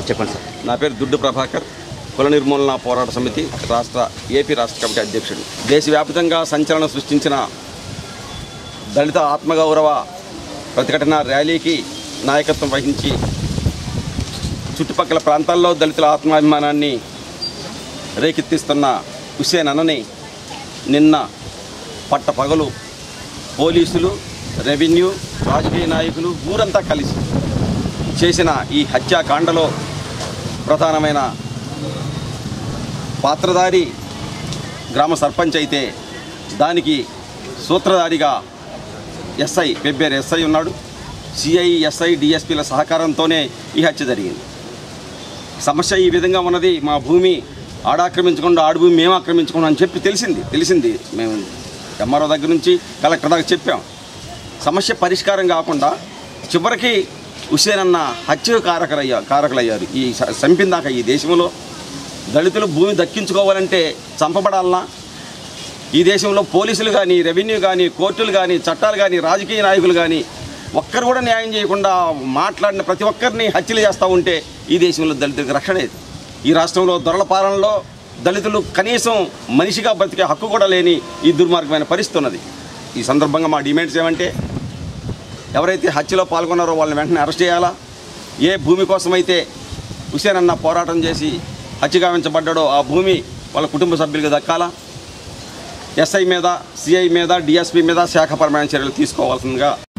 sir చెప్పండి sir నా పేరు దుడ్డు ప్రభాకర్ కుల నిర్మూలన పోరాట సమితి రాష్ట్ర ఏపీ రాష్ట్ర కమిటీ అధ్యక్షుడు దేశవ్యాప్తంగా సంచలనం సృష్టించిన దళిత ఆత్మగౌరవ ప్రతిఘటన ర్యాలీకి నాయకత్వం వహించి చుట్టుపక్కల ప్రాంతాల్లో దళితుల ఆత్మాభిమానాన్ని రేకెత్తిస్తున్న హుస్సేన్ అన్నని నిన్న పట్టపగలు పోలీసులు రెవెన్యూ రాజకీయ నాయకులు ఊరంతా కలిసి చేసిన ఈ హత్యాకాండలో ప్రధానమైన పాత్రధారి గ్రామ సర్పంచ్ అయితే దానికి సూత్రధారిగా ఎస్ఐ పెబ్బేరు ఎస్ఐ ఉన్నాడు సిఐ ఎస్ఐ డిఎస్పీల సహకారంతోనే ఈ హత్య జరిగింది సమస్య ఈ విధంగా ఉన్నది మా భూమి ఆడాక్రమించకుండా ఆడు భూమి మేము ఆక్రమించుకున్నాం అని చెప్పి తెలిసింది తెలిసింది మేము ఎంఆర్ఓ దగ్గర నుంచి కలెక్టర్ దాకా చెప్పాం సమస్య పరిష్కారం కాకుండా చివరికి హుసేన్ అన్న హత్య కారకులయ్యా కారకులయ్యారు ఈ స- చంపిందాక ఈ దేశంలో దళితులు భూమి దక్కించుకోవాలంటే చంపబడాలనా ఈ దేశంలో పోలీసులు కానీ రెవెన్యూ కానీ కోర్టులు కానీ చట్టాలు కానీ రాజకీయ నాయకులు కానీ ఒక్కరు కూడా న్యాయం చేయకుండా మాట్లాడిన ప్రతి ఒక్కరిని హత్యలు చేస్తూ ఉంటే ఈ దేశంలో దళితులకు రక్షణ ఏది ఈ రాష్ట్రంలో దొరల పాలనలో దళితులు కనీసం మనిషిగా బ్రతికే హక్కు కూడా లేని ఈ దుర్మార్గమైన పరిస్థితి ఉన్నది ఈ సందర్భంగా మా డిమాండ్స్ ఏమంటే ఎవరైతే హత్యలో పాల్గొన్నారో వాళ్ళని వెంటనే అరెస్ట్ చేయాలా ఏ భూమి కోసమైతే హుసేన్ అన్న పోరాటం చేసి హత్య గావించబడ్డాడో ఆ భూమి వాళ్ళ కుటుంబ సభ్యులకు దక్కాలా ఎస్ఐ మీద సిఐ మీద డిఎస్పీ మీద శాఖపరమైన చర్యలు తీసుకోవాల్సిందిగా